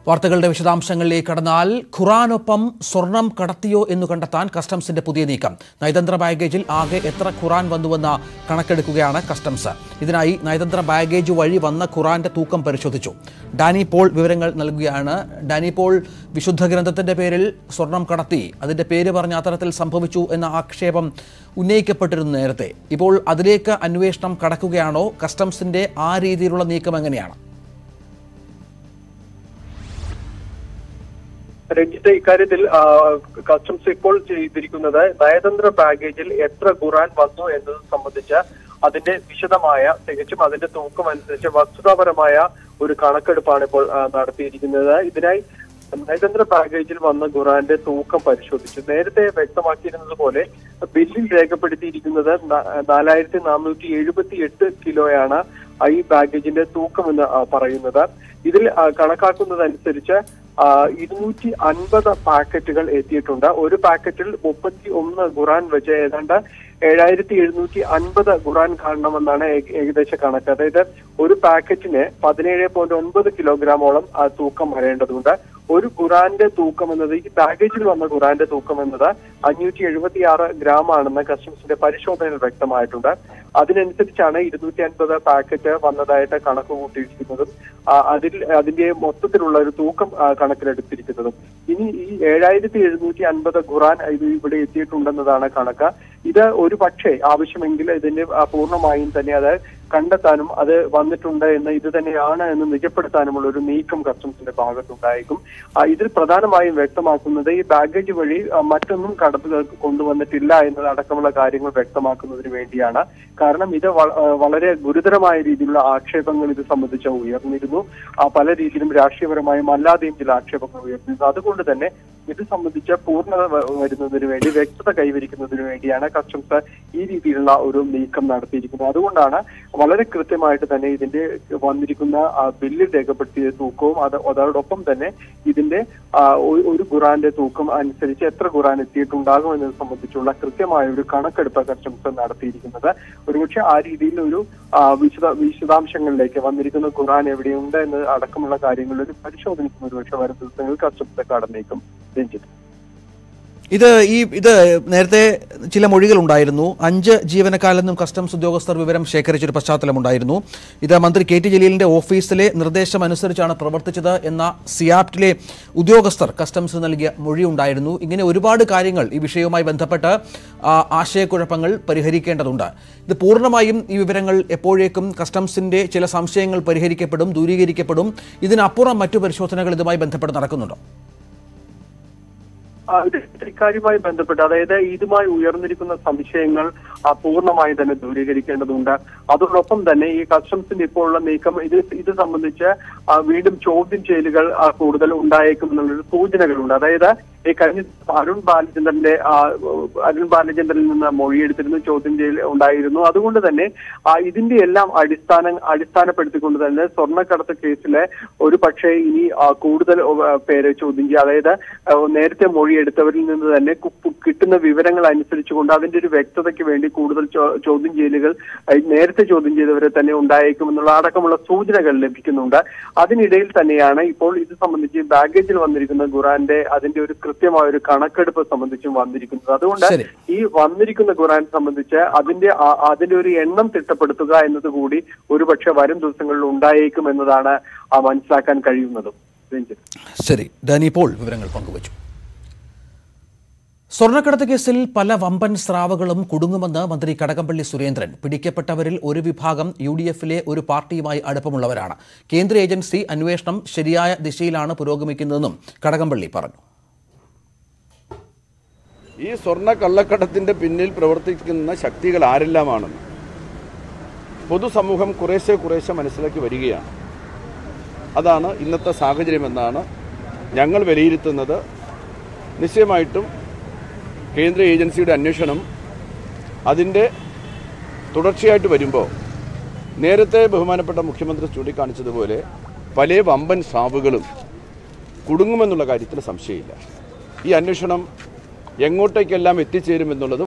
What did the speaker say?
വാർത്തകളുടെ വിശദാംശങ്ങളിലേക്ക് കടന്നാൽ ഖുറാനൊപ്പം സ്വർണം കടത്തിയോ എന്ന് കണ്ടെത്താൻ കസ്റ്റംസിന്റെ പുതിയ നീക്കം നയതന്ത്ര ബാഗേജിൽ ആകെ എത്ര ഖുറാൻ വന്നുവെന്ന കണക്കെടുക്കുകയാണ് കസ്റ്റംസ് ഇതിനായി നയതന്ത്ര ബാഗേജ് വഴി വന്ന ഖുറാന്റെ തൂക്കം പരിശോധിച്ചു ഡാനി പോൾ വിവരങ്ങൾ നൽകുകയാണ് ഡാനി പോൾ വിശുദ്ധ ഗ്രന്ഥത്തിന്റെ പേരിൽ സ്വർണം കടത്തി അതിന്റെ പേര് പറഞ്ഞ അത്തരത്തിൽ സംഭവിച്ചു എന്ന ആക്ഷേപം ഉന്നയിക്കപ്പെട്ടിരുന്നു നേരത്തെ ഇപ്പോൾ അതിലേക്ക് അന്വേഷണം കടക്കുകയാണോ കസ്റ്റംസിന്റെ ആ രീതിയിലുള്ള നീക്കം എങ്ങനെയാണ് രഞ്ജിത്ത് ഇക്കാര്യത്തിൽ ആ, കസ്റ്റംസ് ഇപ്പോൾ ചെയ്തിരിക്കുന്നത് നയതന്ത്ര ബാഗേജിൽ എത്ര ഖുറാൻ വന്നു എന്നത് സംബന്ധിച്ച് അതിന്റെ വിശദമായ തികച്ചും അതിന്റെ തൂക്കം അനുസരിച്ച് വസ്തുതാപരമായ ഒരു കണക്കെടുപ്പാണ് ഇപ്പോൾ ആ, നടത്തിയിരിക്കുന്നത് ഇതിനായി നയതന്ത്ര ബാഗേജിൽ വന്ന ഖുറാന്റെ തൂക്കം പരിശോധിച്ചു നേരത്തെ വ്യക്തമാക്കിയിരുന്നത് പോലെ ബില്ലിൽ രേഖപ്പെടുത്തിയിരിക്കുന്നത് ന- നാലായിരത്തി നാനൂറ്റി എഴുപത്തി എട്ട് കിലോയാണ് ആ ഈ ബാഗേജിന്റെ തൂക്കം എന്ന് ആ, പറയുന്നത് ഇതിൽ ആ, കണക്കാക്കുന്നതനുസരിച്ച് ആ, ഇരുന്നൂറ്റി അൻപത് പാക്കറ്റുകൾ എത്തിയിട്ടുണ്ട് ഒരു പാക്കറ്റിൽ മുപ്പത്തി ഒന്ന് ഖുറാൻ വെച്ച് ഏതാണ്ട് ഏഴായിരത്തി എഴുന്നൂറ്റി അൻപത് ഖുറാൻ കാണണമെന്നാണ് ഏക- ഏകദേശ കണക്ക് അതായത് ഒരു പാക്കറ്റിന് പതിനേഴ് പോയിന്റ് ഒൻപത് കിലോഗ്രാമോളം ആ, തൂക്കം വരേണ്ടതുണ്ട് ഒരു ഖുറാന്റെ തൂക്കം എന്നത് ഈ പാക്കേജിൽ വന്ന ഖുറാന്റെ തൂക്കം എന്നത് അഞ്ഞൂറ്റി എഴുപത്തി ആറ് ഗ്രാം ആണെന്ന് കസ്റ്റംസിന്റെ പരിശോധനയിൽ വ്യക്തമായിട്ടുണ്ട് അതിനനുസരിച്ചാണ് ഇരുന്നൂറ്റി അൻപത് പാക്കറ്റ് വന്നതായിട്ട് കണക്ക് കൂട്ടിയിരിക്കുന്നതും ആ, അതിൽ അതിന്റെ മൊത്തത്തിലുള്ള ഒരു തൂക്കം ആ, കണക്കിലെടുത്തിരിക്കുന്നതും ഇനി ഈ ഏഴായിരത്തി എഴുന്നൂറ്റി അൻപത് ഖുറാൻ ഇത് ഇവിടെ എത്തിയിട്ടുണ്ടെന്നതാണ് കണക്ക് ഇത് ഒരു പക്ഷേ ആവശ്യമെങ്കിൽ ഇതിന്റെ ആ, പൂർണ്ണമായും തന്നെ അത് കണ്ടെത്താനും അത് വന്നിട്ടുണ്ട് എന്ന് ഇത് തന്നെയാണ് എന്ന് നിജപ്പെടുത്താനുമുള്ള ഒരു നീക്കം കസ്റ്റംസിന്റെ ഭാഗത്തുണ്ടായേക്കും ആ, ഇതിൽ പ്രധാനമായും വ്യക്തമാക്കുന്നത് ഈ ബാഗേജ് വഴി ആ, മറ്റൊന്നും കടത്തുകൾക്ക് കൊണ്ടുവന്നിട്ടില്ല എന്നതടക്കമുള്ള കാര്യങ്ങൾ വ്യക്തമാക്കുന്നതിന് വേണ്ടിയാണ് കാരണം ഇത് വ- ആ, വളരെ ഗുരുതരമായ രീതിയിലുള്ള ആക്ഷേപങ്ങൾ ഇത് സംബന്ധിച്ച് ഉയർന്നിരുന്നു ആ, പല രീതിയിലും രാഷ്ട്രീയപരമായും അല്ലാതെയും ചില ആക്ഷേപങ്ങൾ ഉയർന്നിരുന്നു അതുകൊണ്ട് തന്നെ ഇത് സംബന്ധിച്ച പൂർണ്ണത വ- വരുന്നതിന് വേണ്ടി വ്യക്തത കൈവരിക്കുന്നതിന് വേണ്ടിയാണ് കസ്റ്റംസ് ഈ രീതിയിലുള്ള ഒരു നീക്കം നടത്തിയിരിക്കുന്നത് അതുകൊണ്ടാണ് വളരെ കൃത്യമായിട്ട് തന്നെ ഇതിന്റെ വന്നിരിക്കുന്ന ആ, ബില്ലിൽ രേഖപ്പെടുത്തിയ തൂക്കവും അത് അതോടൊപ്പം തന്നെ ഇതിന്റെ ആ, ഒരു- ഒരു ഖുറാന്റെ തൂക്കം അനുസരിച്ച് എത്ര ഖുറാൻ എത്തിയിട്ടുണ്ടാകും എന്നത് സംബന്ധിച്ചുള്ള കൃത്യമായ ഒരു കണക്കെടുപ്പ് കസ്റ്റംസ് നടത്തിയിരിക്കുന്നത് ഒരുപക്ഷെ ആ രീതിയിൽ ഒരു ആ, വിശദ വിശദാംശങ്ങളിലേക്ക് വന്നിരിക്കുന്ന ഖുറാൻ എവിടെയുണ്ട് എന്ന് അടക്കമുള്ള കാര്യങ്ങളിൽ ഒരു പരിശോധനയ്ക്കും ഒരുപക്ഷെ വരും ദിവസങ്ങളിൽ കസ്റ്റംസ് കടന്നേക്കും രഞ്ജിത്ത് ഇത് ഈ ഇത് നേരത്തെ ചില മൊഴികളുണ്ടായിരുന്നു അഞ്ച് ജീവനക്കാരിൽ നിന്നും കസ്റ്റംസ് ഉദ്യോഗസ്ഥർ വിവരം ശേഖരിച്ചൊരു പശ്ചാത്തലമുണ്ടായിരുന്നു ഇത് മന്ത്രി കെ ടി ജലീലിന്റെ ഓഫീസിലെ നിർദ്ദേശം അനുസരിച്ചാണ് പ്രവർത്തിച്ചത് എന്ന സിയാപ്റ്റിലെ ഉദ്യോഗസ്ഥർ കസ്റ്റംസ് നൽകിയ മൊഴിയുണ്ടായിരുന്നു ഇങ്ങനെ ഒരുപാട് കാര്യങ്ങൾ ഈ വിഷയവുമായി ബന്ധപ്പെട്ട് ആ, ആശയക്കുഴപ്പങ്ങൾ പരിഹരിക്കേണ്ടതുണ്ട് ഇത് പൂർണ്ണമായും ഈ വിവരങ്ങൾ എപ്പോഴേക്കും കസ്റ്റംസിന്റെ ചില സംശയങ്ങൾ പരിഹരിക്കപ്പെടും ദൂരീകരിക്കപ്പെടും ഇതിനപ്പുറം മറ്റു പരിശോധനകൾ ഇതുമായി ബന്ധപ്പെട്ട് നടക്കുന്നുണ്ടോ ആ, ഇത് ഇക്കാര്യവുമായി ബന്ധപ്പെട്ട് അതായത് ഇതുമായി ഉയർന്നിരിക്കുന്ന സംശയങ്ങൾ ആ, പൂർണ്ണമായും തന്നെ ദൂരീകരിക്കേണ്ടതുണ്ട് അതോടൊപ്പം തന്നെ ഈ കസ്റ്റംസിന്റെ ഇപ്പോഴുള്ള നീക്കം ഇത് ഇത് സംബന്ധിച്ച് ആ, വീണ്ടും ചോദ്യം ചെയ്യലുകൾ ആ, കൂടുതൽ ഉണ്ടായേക്കും എന്നുള്ളൊരു സൂചനകളുണ്ട് അതായത് ഈ കഴിഞ്ഞ ദിവസം അരുൺ ബാലചന്ദ്രന്റെ ആ, അരുൺ ബാലചന്ദ്രനിൽ നിന്ന് മൊഴിയെടുത്തിരുന്നു ചോദ്യം ചെയ്യൽ ഉണ്ടായിരുന്നു അതുകൊണ്ട് തന്നെ ആ, ഇതിന്റെ എല്ലാം അടിസ്ഥാന അടിസ്ഥാനപ്പെടുത്തിക്കൊണ്ട് തന്നെ സ്വർണ്ണക്കടത്ത് കേസിലെ ഒരു പക്ഷേ ഇനി ആ, കൂടുതൽ ആ, പേരെ ചോദ്യം ചെയ്യുക അതായത് ആ, നേരത്തെ മൊഴിയെടുത്തവരിൽ നിന്ന് തന്നെ കു- കു- കിട്ടുന്ന വിവരങ്ങൾ അനുസരിച്ചുകൊണ്ട് അതിന്റെ ഒരു വ്യക്തതയ്ക്ക് വേണ്ടി കൂടുതൽ ചോ- ചോദ്യം ചെയ്യലുകൾ ആ, നേരത്തെ ചോദ്യം ചെയ്തവരെ തന്നെ ഉണ്ടായേക്കുമെന്നുള്ള അടക്കമുള്ള സൂചനകൾ ലഭിക്കുന്നുണ്ട് അതിനിടയിൽ തന്നെയാണ് ഇപ്പോൾ ഇത് സംബന്ധിച്ച് ബാഗേജിൽ വന്നിരിക്കുന്ന ഖുറാന്റെ അതിന്റെ ഒരു കൃത്യമായ ഒരു കണക്കെടുപ്പ് സംബന്ധിച്ചും വന്നിരിക്കുന്നത് അതുകൊണ്ട് ശരി. ഈ വന്നിരിക്കുന്ന ഖുറാൻ സംബന്ധിച്ച് അതിന്റെ ആ- അതിന്റെ ഒരു എണ്ണം തിട്ടപ്പെടുത്തുക എന്നത് കൂടി ഒരുപക്ഷെ വരും ദിവസങ്ങളിൽ ഉണ്ടായേക്കും എന്നതാണ് ആ മനസ്സിലാക്കാൻ കഴിയുന്നതും രഞ്ജിത്ത് ശരി ഡാനി പോൾ വിവരങ്ങൾ പങ്കുവച്ചു സ്വർണ്ണക്കടത്ത് കേസിൽ പല വമ്പൻ സ്രാവുകളും കുടുങ്ങുമെന്ന് മന്ത്രി കടകംപള്ളി സുരേന്ദ്രൻ പിടിക്കപ്പെട്ടവരിൽ ഒരു വിഭാഗം യു ഡി എഫിലെ ഒരു പാർട്ടിയുമായി അടുപ്പമുള്ളവരാണ് കേന്ദ്ര ഏജൻസി അന്വേഷണം ശരിയായ ദിശയിലാണ് പുരോഗമിക്കുന്നതെന്നും കടകംപള്ളി പറഞ്ഞു ഈ സ്വർണ്ണ കള്ളക്കടത്തിന്റെ പിന്നിൽ പ്രവർത്തിക്കുന്ന ശക്തികൾ ആരെല്ലാമാണെന്ന് പൊതുസമൂഹം കുറേശ്ശെ കുറേശ്ശെ മനസ്സിലാക്കി വരികയാണ് അതാണ് ഇന്നത്തെ സാഹചര്യമെന്നാണ് ഞങ്ങൾ വിലയിരുത്തുന്നത് നിശ്ചയമായിട്ടും കേന്ദ്ര ഏജൻസിയുടെ അന്വേഷണം അതിൻ്റെ തുടർച്ചയായിട്ട് വരുമ്പോൾ നേരത്തെ ബഹുമാനപ്പെട്ട മുഖ്യമന്ത്രി ചൂണ്ടിക്കാണിച്ചതുപോലെ പല വമ്പൻ സ്രാവുകളും കുടുങ്ങുമെന്നുള്ള കാര്യത്തിൽ സംശയമില്ല ഈ അന്വേഷണം എങ്ങോട്ടേക്കെല്ലാം എത്തിച്ചേരുമെന്നുള്ളത്